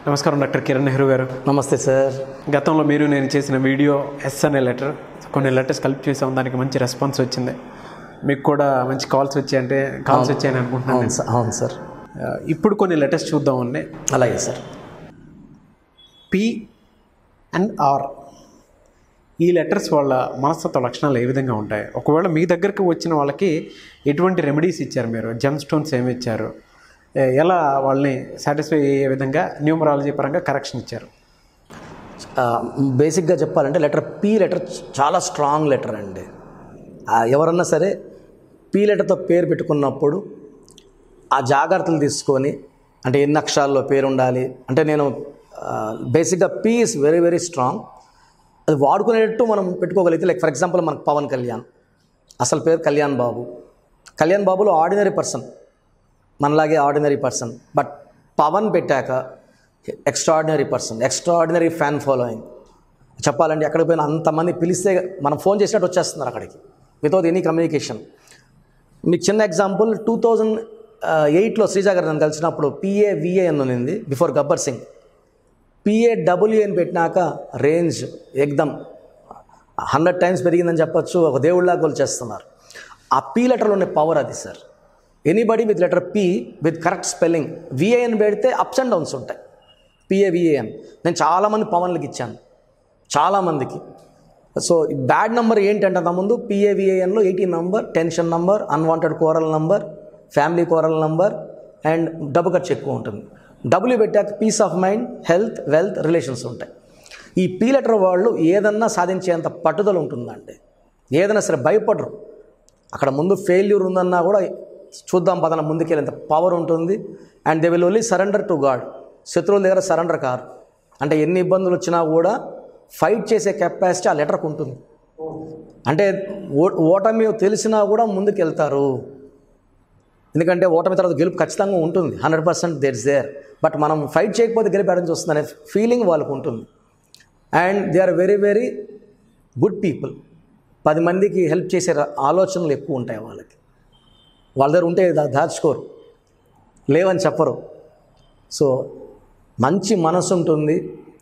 నమస్కారం డాక్టర్ కిరణ్ నెహ్రూ గారు నమస్తే సార్ గతంలో మీరు నేను చేసిన వీడియో ఎస్ అనే లెటర్ కొన్ని లెటర్స్ కలిపి చేసాం దానికి మంచి రెస్పాన్స్ వచ్చింది మీకు కూడా మంచి కాల్స్ వచ్చాయంటే కాల్స్ వచ్చాయని అనుకుంటున్నాను అవును సార్ అవును సార్ ఆ, ఇప్పుడు కొన్ని లెటర్స్ చూద్దాం ఉన్నాయి అలాగే సార్ పి అండ్ ఆర్ ఈ లెటర్స్ వాళ్ళ మనస్తత్వ లక్షణాలు ఏ విధంగా ఉంటాయి ఒకవేళ మీ దగ్గరికి వచ్చిన వాళ్ళకి ఎటువంటి రెమెడీస్ ఇచ్చారు మీరు జెమ్ స్టోన్స్ ఏమి ఇచ్చారు ఏ- ఎలా వాళ్ళని సాటిస్ఫై అయ్యే విధంగా న్యూమరాలజీ పరంగా కరెక్షన్ ఇచ్చారు ఆ, బేసిక్గా చెప్పాలంటే లెటర్ పి లెటర్ చాలా స్ట్రాంగ్ లెటర్ అండి ఆ, ఎవరన్నా సరే పి లెటర్తో పేరు పెట్టుకున్నప్పుడు ఆ జాగ్రత్తలు తీసుకొని అంటే ఎన్ని అక్షరాల్లో పేరు ఉండాలి అంటే నేను బేసిక్గా P is very very strong అది వాడుకునేటట్టు మనం పెట్టుకోగలిగితే లైక్ ఫర్ ఎగ్జాంపుల్ మనకు పవన్ కళ్యాణ్ అసలు పేరు కళ్యాణ్ బాబు కళ్యాణ్ బాబులో ఆర్డినరీ పర్సన్ మనలాగే ఆర్డినరీ పర్సన్ బట్ పవన్ పెట్టాక extraordinary person extraordinary fan following చెప్పాలంటే ఎక్కడికి పోయినా అంతమంది పిలిస్తే మనం ఫోన్ చేసినట్టు వచ్చేస్తున్నారు అక్కడికి వితౌట్ ఎనీ కమ్యూనికేషన్ మీకు చిన్న ఎగ్జాంపుల్ టూ థౌజండ్ ఎయిట్లో శ్రీజా గారు నన్ను కలిసినప్పుడు పిఏ విఏ అని ఉన్నింది before Gabbar Singh P A W అని పెట్టినాక రేంజ్ ఎగ్దమ్ హండ్రెడ్ టైమ్స్ పెరిగిందని చెప్పొచ్చు ఒక దేవుళ్ళగా గోల్ చేస్తున్నారు ఆ పీ లెటర్లో ఉండే పవర్ అది sir anybody with letter P with correct spelling V A N పెడితే అప్స్ అండ్ డౌన్స్ ఉంటాయి పిఏ విఏఎన్ నేను చాలామంది పవన్లకి ఇచ్చాను చాలామందికి సో బ్యాడ్ నెంబర్ ఏంటంటే అంతకుముందు పిఏవిఏఎన్లో eighteen number tension number unwanted quarrel number family quarrel number and డబ్బు ఖర్చు ఎక్కువ ఉంటుంది డబ్బులు పెట్టాక peace of mind health wealth relations ఉంటాయి ఈ పీ లెటర్ వాళ్ళు ఏదన్నా సాధించేంత పట్టుదల ఉంటుందండి ఏదైనా సరే భయపడరు అక్కడ ముందు ఫెయిల్యూర్ ఉందన్నా కూడా చూద్దాం పదన ముందుకెళ్ళేంత పవర్ ఉంటుంది and they will only surrender to god శత్రువుల దగ్గర సరెండర్ కారు అంటే ఎన్ని ఇబ్బందులు వచ్చినా కూడా ఫైట్ చేసే కెపాసిటీ ఆ లెటర్కి ఉంటుంది అంటే ఓ- ఓటమి తెలిసినా కూడా ముందుకెళ్తారు ఎందుకంటే ఓటమి తర్వాత గెలుపు ఖచ్చితంగా ఉంటుంది hundred percent that's there but మనం ఫైట్ చేయకపోతే గెలిపాడని చూస్తుందనే ఫీలింగ్ వాళ్ళకు ఉంటుంది and they are very very good people పది మందికి హెల్ప్ చేసే ర- ఆలోచనలు ఎక్కువ ఉంటాయి వాళ్ళకి వాళ్ళ దగ్గర ఉంటే దా- దాచుకోరు లేవని చెప్పరు సో మంచి మనసు ఉంటుంది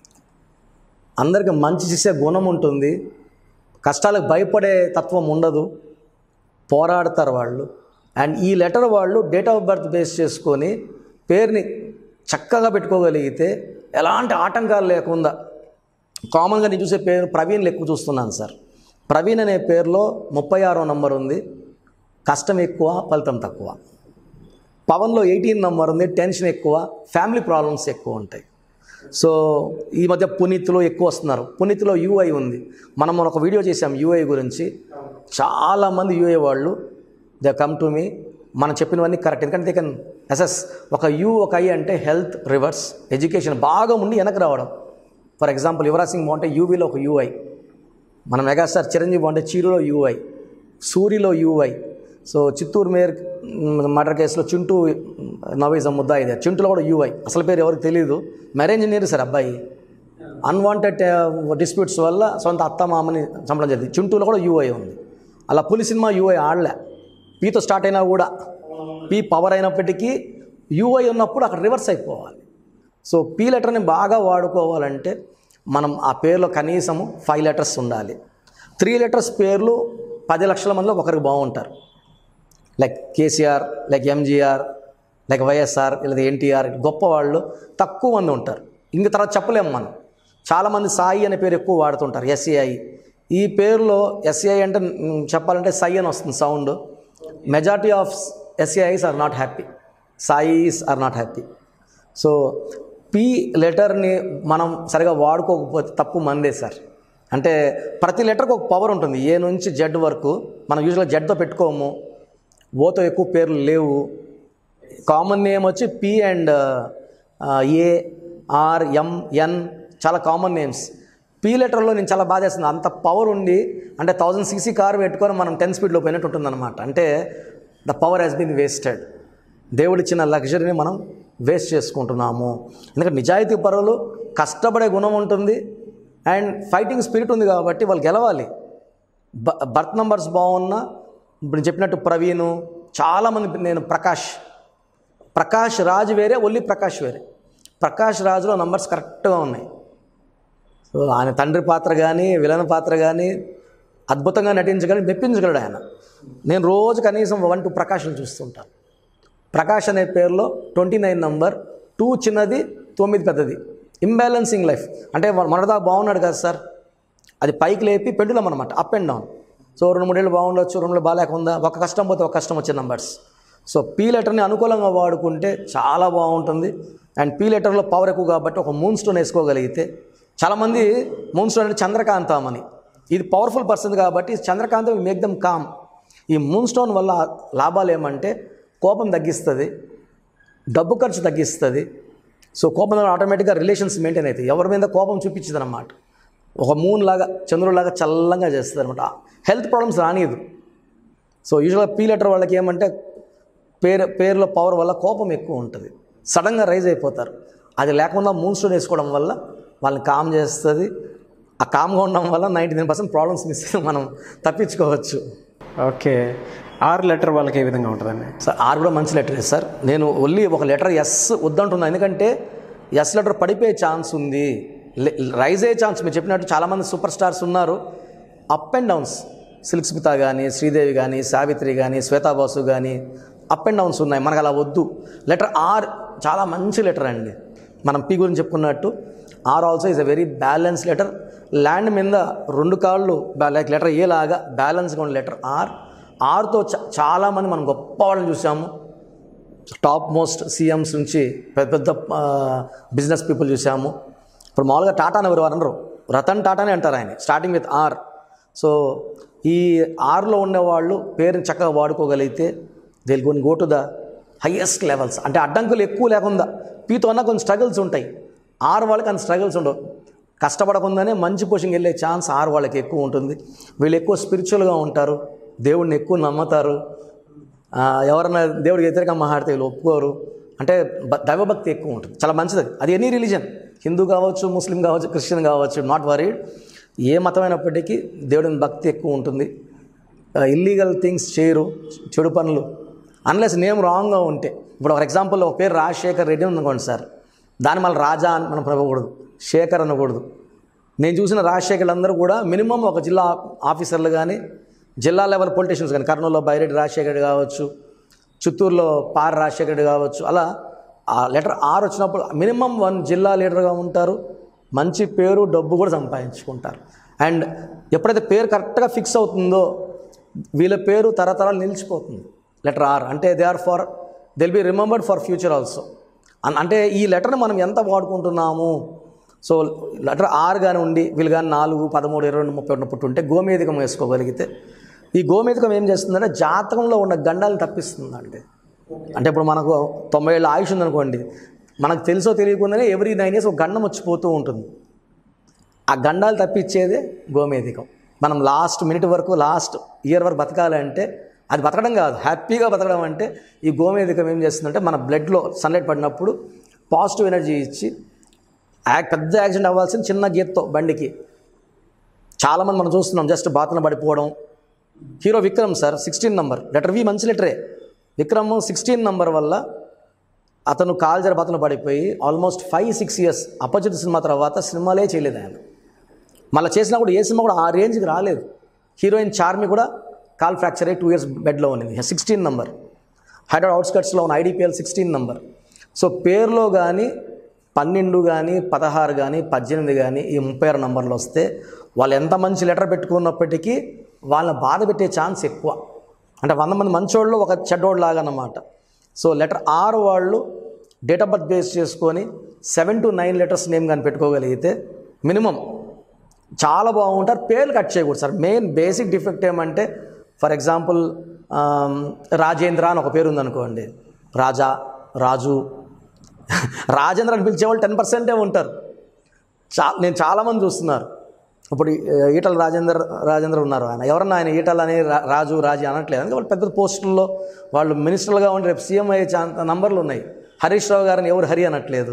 అందరికి మంచి చేసే గుణం ఉంటుంది కష్టాలకు భయపడే తత్వం ఉండదు పోరాడతారు వాళ్ళు అండ్ ఈ లెటర్ వాళ్ళు డేట్ ఆఫ్ బర్త్ బేస్ చేసుకొని పేరుని చక్కగా పెట్టుకోగలిగితే ఎలాంటి ఆటంకాలు లేకుండా కామన్గా నేను చూసే పేరు ప్రవీణ్ ఎక్కువ చూస్తున్నాను సార్ ప్రవీణ్ అనే పేరులో ముప్పై ఆరో నంబర్ ఉంది కష్టం ఎక్కువ ఫలితం తక్కువ పవన్లో ఎయిటీన్ నెంబర్ ఉంది టెన్షన్ ఎక్కువ ఫ్యామిలీ ప్రాబ్లమ్స్ ఎక్కువ ఉంటాయి సో ఈ మధ్య పునీత్లో ఎక్కువ వస్తున్నారు పునీత్లో యూఐ ఉంది మనం మొన్న ఒక వీడియో చేసాం యూఐ గురించి చాలామంది యూఐ వాళ్ళు దే కమ్ టు మీ మనం చెప్పినవన్నీ కరెక్ట్ ఎందుకంటే దే కెన్ అసెస్ ఒక యూ ఒక ఐ అంటే హెల్త్ రివర్స్ ఎడ్యుకేషన్ బాగా ఉండి వెనక్కి రావడం ఫర్ ఎగ్జాంపుల్ యువరాజ్ సింగ్ బాగుంటే యూవీలో ఒక యూఐ మన మెగాస్టార్ చిరంజీవి బాగుంటే చీరులో యూఐ సూరిలో U I so Chittoor mayor murder కేసులో చింటూ నవీజం ముద్దా ఇదే చింటూలో కూడా యూఐ అసలు పేరు ఎవరికి తెలియదు మ్యారేజ్ ఇంజనీర్ సార్ అబ్బాయి అన్వాంటెడ్ డిస్ప్యూట్స్ వల్ల సొంత అత్త మామని చంపడం జరిగింది చింటూలో కూడా యూఐ ఉంది అలా పులి సినిమా యూఐ ఆడలే పీతో స్టార్ట్ అయినా కూడా పీ పవర్ అయినప్పటికీ యూఐ ఉన్నప్పుడు అక్కడ రివర్స్ అయిపోవాలి సో పీ లెటర్ని బాగా వాడుకోవాలంటే మనం ఆ పేరులో కనీసము ఫైవ్ లెటర్స్ ఉండాలి త్రీ లెటర్స్ పేర్లు పది లక్షల మందిలో ఒకరికి బాగుంటారు like KCR like MGR like YSR లేదా ఎన్టీఆర్ గొప్ప వాళ్ళు తక్కువ మంది ఉంటారు ఇంక తర్వాత చెప్పలేము మనం చాలామంది సాయి అనే పేరు ఎక్కువ వాడుతుంటారు ఎస్ఏఐ ఈ పేరులో ఎస్ఏఐ అంటే మ్, చెప్పాలంటే సై అని వస్తుంది sound majority of S A I S are not happy Sais are not happy so P లెటర్ని మనం సరిగా వాడుకోకపోతే తప్పు మందే సార్ అంటే ప్రతి లెటర్కి ఒక పవర్ ఉంటుంది ఏ నుంచి జెడ్ వరకు మనం యూజువల్గా జెడ్తో పెట్టుకోము ఓతో ఎక్కువ పేర్లు లేవు కామన్ నేమ్ వచ్చి P and A R M N చాలా కామన్ నేమ్స్ పీ లెటర్లో నేను చాలా బాధేస్తుంది అంత పవర్ ఉండి అంటే థౌజండ్ సీసీ కార్ పెట్టుకొని మనం టెన్ స్పీడ్లో పోయినట్టు ఉంటుందన్నమాట అంటే the power has been wasted దేవుడిచ్చిన లగ్జరీని మనం వేస్ట్ చేసుకుంటున్నాము ఎందుకంటే నిజాయితీ పరులు కష్టపడే గుణం ఉంటుంది అండ్ ఫైటింగ్ స్పిరిట్ ఉంది కాబట్టి వాళ్ళు గెలవాలి బ బర్త్ నంబర్స్ బాగున్నా ఇప్పుడు నేను చెప్పినట్టు ప్రవీణు చాలామంది నేను ప్రకాష్ ప్రకాష్ రాజ్ వేరే ఒల్లి ప్రకాష్ వేరే ప్రకాష్ రాజులో నంబర్స్ కరెక్ట్గా ఉన్నాయి సో ఆయన తండ్రి పాత్ర కానీ విలన్ పాత్ర కానీ అద్భుతంగా నటించగలి మెప్పించగలడు ఆయన నేను రోజు కనీసం వన్ టూ ప్రకాష్ని చూస్తుంటాను ప్రకాష్ అనే పేరులో ట్వంటీ నైన్ నంబర్ టూ చిన్నది తొమ్మిది పెద్దది ఇంబ్యాలెన్సింగ్ లైఫ్ అంటే మనదా బాగున్నాడు కదా సార్ అది పైకి లేపి పెండులం అనమాట అప్ అండ్ డౌన్ సో రెండు మూడేళ్ళు బాగుండొచ్చు రెండు మూడు బాగాలేకుండా ఒక కష్టం పోతే ఒక కష్టం వచ్చే నంబర్స్ సో పీ లెటర్ని అనుకూలంగా వాడుకుంటే చాలా బాగుంటుంది అండ్ పీ లెటర్లో పవర్ ఎక్కువ కాబట్టి ఒక మూన్ స్టోన్ వేసుకోగలిగితే చాలామంది మూన్ స్టోన్ అంటే చంద్రకాంతం అని ఇది పవర్ఫుల్ పర్సన్ కాబట్టి చంద్రకాంతం విల్ మేక్ దమ్ కామ్ ఈ మూన్ స్టోన్ వల్ల లాభాలు ఏమంటే కోపం తగ్గిస్తుంది డబ్బు ఖర్చు తగ్గిస్తుంది సో కోపం వల్ల ఆటోమేటిక్గా రిలేషన్స్ మెయింటైన్ అవుతాయి ఎవరి మీద కోపం చూపించదు అనమాట ఒక మూన్ లాగా చంద్రులాగా చల్లంగా చేస్తుంది అనమాట హెల్త్ ప్రాబ్లమ్స్ రానియదు సో యూజువల్గా పీ లెటర్ వాళ్ళకి ఏమంటే పేరు పేరులో పవర్ వల్ల కోపం ఎక్కువ ఉంటుంది సడన్గా రైజ్ అయిపోతారు అది లేకుండా మూన్ స్టోన్ వేసుకోవడం వల్ల వాళ్ళని కామ్ చేస్తుంది ఆ కామ్గా ఉండడం వల్ల ninety nine percent problems miss మనం తప్పించుకోవచ్చు ఓకే ఆర్ లెటర్ వాళ్ళకి ఏ విధంగా ఉంటుందండి సార్ ఆర్ కూడా మంచి లెటరే సార్ నేను ఓన్లీ ఒక లెటర్ ఎస్ వద్దంటున్నా ఎందుకంటే ఎస్ లెటర్ పడిపోయే ఛాన్స్ ఉంది లె- రైజ్ అయ్యే ఛాన్స్ మీరు చెప్పినట్టు చాలామంది సూపర్ స్టార్స్ ఉన్నారు up and downs Silk Smitha కానీ శ్రీదేవి కానీ సావిత్రి కానీ శ్వేతాబాసు కానీ అప్ అండ్ డౌన్స్ ఉన్నాయి మనకు అలా వద్దు లెటర్ ఆర్ చాలా మంచి లెటర్ అండి మనం పి గురించి చెప్పుకున్నట్టు R also is a very balance letter land మీద రెండు కాళ్ళు లైక్ లెటర్ ఏ లాగా బ్యాలెన్స్గా ఉన్న లెటర్ ఆర్ ఆర్తో చ చాలామంది మనం గొప్ప వాళ్ళని చూసాము టాప్ మోస్ట్ సీఎంస్ నుంచి పెద్ద పెద్ద బిజినెస్ పీపుల్ చూసాము ఇప్పుడు మామూలుగా టాటా ఎవరు అనరు రతన్ టాటానే అంటారు ఆయన స్టార్టింగ్ విత్ ఆర్ సో ఈ ఆర్లో ఉండేవాళ్ళు పేరుని చక్కగా వాడుకోగలిగితే they gonna go to the highest levels అంటే అడ్డంకులు ఎక్కువ లేకుండా పీతో అన్న కొన్ని స్ట్రగుల్స్ ఉంటాయి ఆర్ వాళ్ళకి అంత స్ట్రగుల్స్ ఉండవు కష్టపడకుండానే మంచి పొజిషన్కి వెళ్ళే ఛాన్స్ ఆర్ వాళ్ళకి ఎక్కువ ఉంటుంది వీళ్ళు ఎక్కువ స్పిరిచువల్గా ఉంటారు దేవుడిని ఎక్కువ నమ్ముతారు ఆ, ఎవరన్నా దేవుడికి వ్యతిరేకంగా మాట్లాడితే వీళ్ళు ఒప్పుకోరు అంటే బ- దైవభక్తి ఎక్కువ ఉంటుంది చాలా మంచిది అది. అది ఎనీ రిలీజన్ హిందూ కావచ్చు ముస్లిం కావచ్చు క్రిస్టియన్ కావచ్చు నాట్ వరీడ్ ఏ మతమైనప్పటికీ దేవుడిని భక్తి ఎక్కువ ఉంటుంది ఇల్లీగల్ థింగ్స్ చేయరు చెడు పనులు అన్లెస్ నేమ్ రాంగ్గా ఉంటే ఇప్పుడు ఫర్ ఎగ్జాంపుల్ ఒక పేరు రాజశేఖర్ రెడ్డి ఉందనుకోండి సార్ దాని మళ్ళీ రాజా అని మనం పిలవకూడదు శేఖర్ అనకూడదు నేను చూసిన రాజశేఖర్లు అందరూ కూడా మినిమం ఒక జిల్లా ఆఫీసర్లు కానీ జిల్లా లెవెల్ పొలిటీషియన్స్ కానీ కర్నూలులో బైరెడ్డి రాజశేఖర్ రెడ్డి కావచ్చు చిత్తూరులో పార్ రాజశేఖర్ రెడ్డి కావచ్చు అలా ఆ లెటర్ ఆర్ వచ్చినప్పుడు మినిమం వన్ జిల్లా లీడర్గా ఉంటారు మంచి పేరు డబ్బు కూడా సంపాదించుకుంటారు అండ్ ఎప్పుడైతే పేరు కరెక్ట్గా ఫిక్స్ అవుతుందో వీళ్ళ పేరు తరతరాలు నిలిచిపోతుంది లెటర్ ఆర్ అంటే they are for they'll be remembered for future also అంటే ఈ లెటర్ని మనం ఎంత వాడుకుంటున్నాము సో లెటర్ ఆర్ కానీ ఉండి వీళ్ళు కానీ నాలుగు పదమూడు ఇరవై రెండు ముప్పై ఒకటి పుట్టుంటే గోమేధికం వేసుకోగలిగితే ఈ గోమేధికం ఏం చేస్తుందంటే జాతకంలో ఉన్న గండాలను తప్పిస్తుందండి అంటే ఇప్పుడు మనకు తొంభై ఏళ్ళ ఆయుష్ ఉందనుకోండి మనకు తెలుసో తెలియకుండానే ఎవ్రీ నైన్ ఇయర్స్ ఒక గండం వచ్చిపోతూ ఉంటుంది ఆ గండాలు తప్పించేదే గోమేధికం మనం లాస్ట్ మినిట్ వరకు లాస్ట్ ఇయర్ వరకు బతకాలంటే అది బతకడం కాదు హ్యాపీగా బతకడం అంటే ఈ గోమేధికం ఏం చేస్తుందంటే మన బ్లడ్లో సన్లైట్ పడినప్పుడు పాజిటివ్ ఎనర్జీ ఇచ్చి యా- పెద్ద యాక్సిడెంట్ అవ్వాల్సిన చిన్న గీతతో బండికి చాలామంది మనం చూస్తున్నాం జస్ట్ బాత్న పడిపోవడం hero Vikram sir sixteen number letter V మంచి లెటరే విక్రమ్ సిక్స్టీన్ నంబర్ వల్ల అతను కాల్జర బాత్న పడిపోయి ఆల్మోస్ట్ ఫైవ్ సిక్స్ ఇయర్స్ అపచిత సినిమా తర్వాత సినిమాలే చేయలేదు ఆయన మళ్ళీ చేసినా కూడా ఏ సినిమా కూడా ఆ రేంజ్కి రాలేదు హీరోయిన్ చార్మి కూడా కాల్ ఫ్రాక్చర్ అయ్యి టూ ఇయర్స్ బెడ్లో ఉన్నది సిక్స్టీన్ నంబర్ హైదరాబాద్ అవుట్స్కట్స్లో ఉన్న ఐడిపిఎల్ సిక్స్టీన్ నంబర్ సో పేరులో కానీ పన్నెండు కానీ పదహారు కానీ పద్దెనిమిది కానీ ఈ ముప్పై ఆరు నంబర్లు వస్తే వాళ్ళు ఎంత మంచి లెటర్ పెట్టుకున్నప్పటికీ వాళ్ళని బాధ పెట్టే ఛాన్స్ ఎక్కువ అంటే వంద మంది మంచోళ్ళు ఒక చెడ్డోళ్ళు లాగా అన్నమాట సో లెటర్ ఆర్ వాళ్ళు డేట్ ఆఫ్ బర్త్ బేస్ చేసుకొని seven to nine letters name కానీ పెట్టుకోగలిగితే మినిమం చాలా బాగుంటారు పేర్లు కట్ చేయకూడదు సార్ మెయిన్ బేసిక్ డిఫెక్ట్ ఏమంటే ఫర్ ఎగ్జాంపుల్ రాజేంద్ర అని ఒక పేరు ఉందనుకోండి రాజా రాజు రాజేంద్ర అని పిలిచేవాళ్ళు టెన్ పర్సెంటే ఉంటారు చా నేను చాలామంది చూస్తున్నారు ఇప్పుడు ఈ- ఈటల రాజేందర్ రాజేంద్ర ఉన్నారు ఆయన ఎవరన్నా ఆయన ఈటల అని రా- రాజు రాజీ అనట్లేదు అందుకే వాళ్ళు పెద్ద పోస్టుల్లో వాళ్ళు మినిస్టర్లుగా ఉండి రేపు సీఎం అయ్యే ఛాన్ నంబర్లు ఉన్నాయి హరీష్ రావు గారిని ఎవరు హరి అనట్లేదు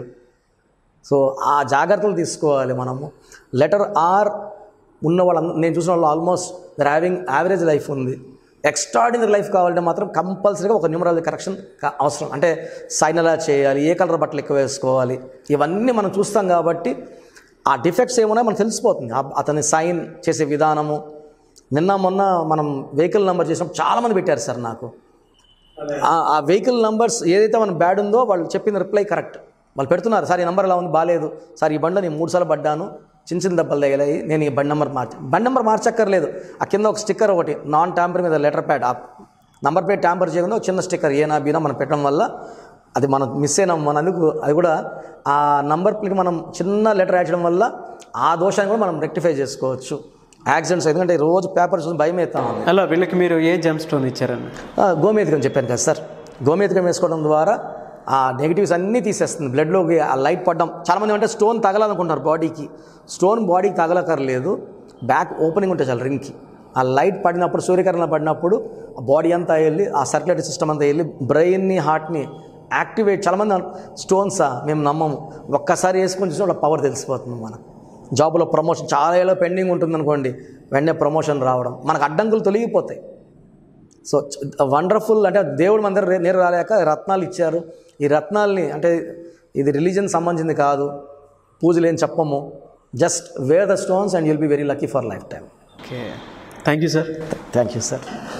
సో ఆ జాగ్రత్తలు తీసుకోవాలి మనము లెటర్ ఆర్ ఉన్న వాళ్ళ నేను చూసిన వాళ్ళు almost they're having average life ఉంది ఎక్స్ట్రాడినరీ లైఫ్ కావాలంటే మాత్రం కంపల్సరీగా ఒక న్యూమరాలజీ కరెక్షన్ అవసరం అంటే సైన్ ఎలా చేయాలి ఏ కలర్ బట్టలు ఎక్కువ వేసుకోవాలి ఇవన్నీ మనం చూస్తాం కాబట్టి ఆ డిఫెక్ట్స్ ఏమన్నా మనకు తెలిసిపోతుంది ఆ- అతని సైన్ చేసే విధానము నిన్న మొన్న మనం వెహికల్ నెంబర్ చేసినప్పుడు చాలామంది పెట్టారు సార్ నాకు ఆ- ఆ వెహికల్ నంబర్స్ ఏదైతే మన బ్యాడ్ ఉందో వాళ్ళు చెప్పిన రిప్లై కరెక్ట్ వాళ్ళు పెడుతున్నారు సార్ ఈ నెంబర్ ఎలా ఉంది బాగాలేదు సార్ ఈ బండిలో నేను మూడు సార్లు పడ్డాను చిన్న చిన్న దెబ్బలు తగిలాయి నేను ఈ బండి నెంబర్ మార్చి బండి నెంబర్ మార్చక్కర్లేదు ఆ కింద ఒక స్టిక్కర్ ఒకటి నాన్ ట్యాంపర్ మీద లెటర్ ప్యాడ్ ఆ నంబర్ ప్లేట్ ట్యాంపర్ చేయకుండా ఒక చిన్న స్టిక్కర్ ఏనా బీనా మనం పెట్టడం వల్ల అది మనం మిస్ అయినాం మన అందుకు అది కూడా ఆ నంబర్ ప్లేట్ మనం చిన్న లెటర్ యాడ్ చేయడం వల్ల ఆ దోషాన్ని కూడా మనం రెక్టిఫై చేసుకోవచ్చు యాక్సిడెంట్స్ ఎందుకంటే రోజు పేపర్ చూసి భయం అవుతాం అలా వీళ్ళకి మీరు ఏ జెమ్ స్టోన్ ఇచ్చారండి ఆ, గోమేధికం చెప్పాను కదా సార్ గోమేధికం వేసుకోవడం ద్వారా ఆ నెగిటివ్స్ అన్నీ తీసేస్తుంది బ్లడ్లోకి ఆ లైట్ పడడం చాలామంది అంటే స్టోన్ తగలనుకుంటున్నారు బాడీకి స్టోన్ బాడీకి తగలకర్లేదు బ్యాక్ ఓపెనింగ్ ఉంటుంది చాలు రింగ్కి ఆ లైట్ పడినప్పుడు సూర్యకిరణాలు పడినప్పుడు ఆ బాడీ అంతా వెళ్ళి ఆ సర్క్యులేటరీ సిస్టమ్ అంతా వెళ్ళి బ్రెయిన్ని హార్ట్ని యాక్టివేట్ చాలామంది అన్- స్టోన్సా మేము నమ్మము ఒక్కసారి వేసుకొని చూసి వాళ్ళ పవర్ తెలిసిపోతుంది మనకు జాబ్లో ప్రమోషన్ చాలా ఏళ్ళ పెండింగ్ ఉంటుంది అనుకోండి వెంటనే ప్రమోషన్ రావడం మనకు అడ్డంకులు తొలగిపోతాయి సో వండర్ఫుల్ అంటే దేవుడు మన దగ్గర నేరు రాలేక రత్నాలు ఇచ్చారు ఈ రత్నాల్ని అంటే ఇది రిలీజన్ సంబంధించింది కాదు పూజలు ఏం చెప్పము just wear the stones and you'll be very lucky for lifetime okay thank you sir thank you sir